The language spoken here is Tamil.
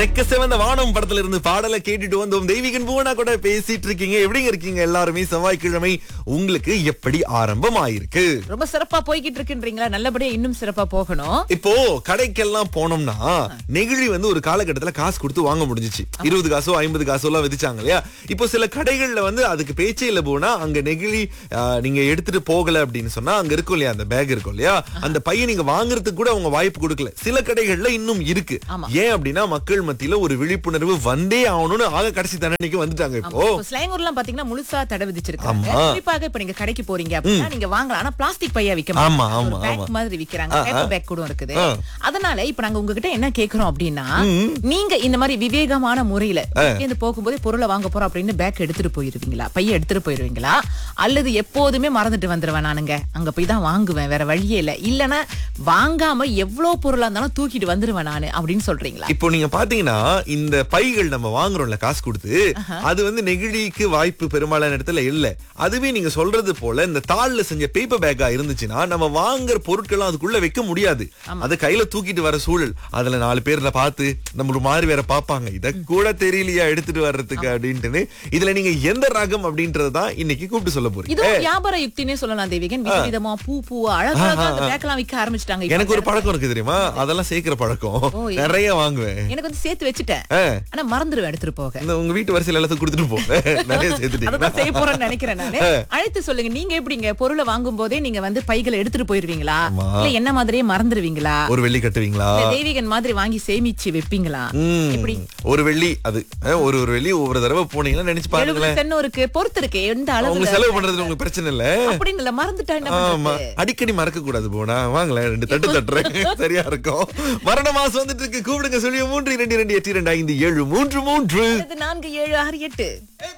செக்க சிவந்த வானம் படத்துல இருந்து பாடலை கேட்டுட்டு வந்தோம் தெய்வீகன் பூவனா கூட பேசிட்டு இருக்கீங்க எப்படிங்க இருக்கீங்க எல்லாருமே செவ்வாய்க்கிழமை உங்களுக்கு எப்படி ஆரம்பம் ஆயிருக்கு ரொம்ப சிறப்பா போய்கிட்டு இருக்குன்றீங்களா நல்லபடியா இன்னும் சிறப்பா போகணும் இப்போ கடைக்கெல்லாம் போனோம்னா நெகிழி வந்து ஒரு காலகட்டத்துல காசு கொடுத்து வாங்க முடிஞ்சுச்சு இருபது காசோ ஐம்பது காசோ எல்லாம் விதிச்சாங்க இல்லையா இப்போ சில கடைகள்ல வந்து அதுக்கு பேச்சே இல்ல போனா அங்க நெகிழி ஆ, நீங்க எடுத்துட்டு போகல அப்படின்னு சொன்னா அங்க இருக்கும் இல்லையா அந்த பேக் இருக்கும் இல்லையா அந்த பையன் நீங்க வாங்குறதுக்கு கூட அவங்க வாய்ப்பு கொடுக்கல சில கடைகள்ல இன்னும் இருக்கு ஆமா. ஏன் அப்படின்னா மக்கள் மத்தியில ஒரு விழிப்புணர்வு வந்தே ஆகணும்னு ஆக கடைசி தண்டனைக்கு வந்துட்டாங்க இப்போ இப்போ ஸ்லாங்கூர்லாம் பாத்தீங்கன்னா முழுசா தடை விதிச்சிருக்காங்க ஆமா. குறிப்பாக இப்ப நீங்க கடைக்கு போறீங்க அப்படின்னா நீங்க வாங்கலாம் ஆனா பிளாஸ்டிக் பையா விக்க ஆமா, மாட்டாங்க. ஆமா, ஒரு பேக் ஆமா. மாதிரி விக்கிறாங்க ஆ, பேப்பர் ஆ. பேக் கூட இருக்குது ஆ. அதனால இப்ப நாங்க உங்ககிட்ட என்ன கேக்குறோம் அப்படின்னா நீங்க இந்த மாதிரி விவேகமான முறையில இருந்து போகும்போதே பொருளை வாங்க போறோம் அப்படின்னு பேக் எடுத்துட்டு போயிருவீங்களா பைய எடுத்துட்டு போயிருவீங்களா அல்லது எப்போதுமே மறந்துட்டு வந்துருவேன் நானுங்க அங்க போய் தான் வாங்குவேன் வேற வழியே இல்ல இல்லனா வாங்காம எவ்வளவு பொருளா இருந்தாலும் தூக்கிட்டு வந்துருவேன் நானு அப்படின்னு சொல்றீங்களா இப்போ நீங்க பாத்தீங்கன்னா இந்த பைகள் நம்ம வாங்குறோம்ல காசு கொடுத்து அது வந்து நெகிழிக்கு வாய்ப்பு பெரும்பாலான இடத்துல இல்ல அதுவே நீங்க சொல்றது போல இந்த தாள்ல செஞ்ச பேப்பர் பேக்கா இருந்துச்சுன்னா நம்ம வாங்குற பொருட்களும் அதுக்குள்ள வைக்க முடியாது அதை கையில தூக்கிட்டு வர சூழல் அதுல நாலு பேர்ல பார்த்து நம்ம ஒரு மாதிரி வேற பாப்பாங்க இத கூட தெரியலையா எடுத்துட்டு வர்றதுக்கு அப்படின்ட்டு இதுல நீங்க எந்த ரகம் அப்படின்றதுதான் இன்னைக்கு கூப்பிட்டு சொல்ல போறீங்க இது ஒரு வியாபார யுக்தினே சொல்லலாம் தேவிகன் விதவிதமா பூ பூ அழகா அந்த பேக்கெல்லாம் விற்க ஆரம்பிச்சிட்டாங்க இப்ப. எனக்கு ஒரு பழக்கம் இருக்கு தெரியுமா அதெல்லாம் சேர்க்கிற பழக்கம் ஓ, நிறைய வாங்குவேன் எனக்கு வந்து சேர்த்து வச்சுட்டேன் ஆ. ஆனா மறந்துடுவேன் எடுத்துட்டு போக இந்த உங்க வீட்டு வரிசையில எல்லாத்தையும் கொடுத்துட்டு போங்க நிறைய சேர்த்துட்டீங்க அதான் செய்ய போறேன்னு நினைக்கிறேன் நானு அழைத்து சொல்லுங்க நீங்க எப்படிங்க பொருளை வாங்கும் போதே நீங்க வந்து பைகளை எடுத்துட்டு போயிருவீங்களா ஆமா. இல்ல என்ன மாதிரியே மறந்துடுவீங்களா ஒரு வெள்ளி கட்டுவீங்களா இல்ல தெய்வீகன் மாதிரி வாங்கி சேமிச்சு வைப்பீங்களா ம். எப்படி ஒரு வெள்ளி அது அஹ், ஒரு ஒரு வெள்ளி ஒவ்வொரு தடவை போனீங்கன்னா நினைச்சு எழுபது பாருங்களேன் தென்னூருக்கு பொறுத்து இருக்கு எந்த உங்க அளவுல செலவு பண்றதுல உங்களுக்கு பிரச்சனை இல்ல அப்படின்னு இல்ல மறந்துட்டா என்ன ஆமா பண்றது அடிக்கடி மறக்க கூடாது போனா வாங்களேன் ரெண்டு தட்டு தட்டுறேன் சரியா இருக்கும் மரண மாசம் வந்துட்டு இருக்கு கூப்பிடுங்க சொல்லி மூன்று இரண்டு இரண்டு எட்டு இரண்டு ஐந்து ஏழு மூன்று மூன்று இது நான்கு ஏழு ஆறு எட்டு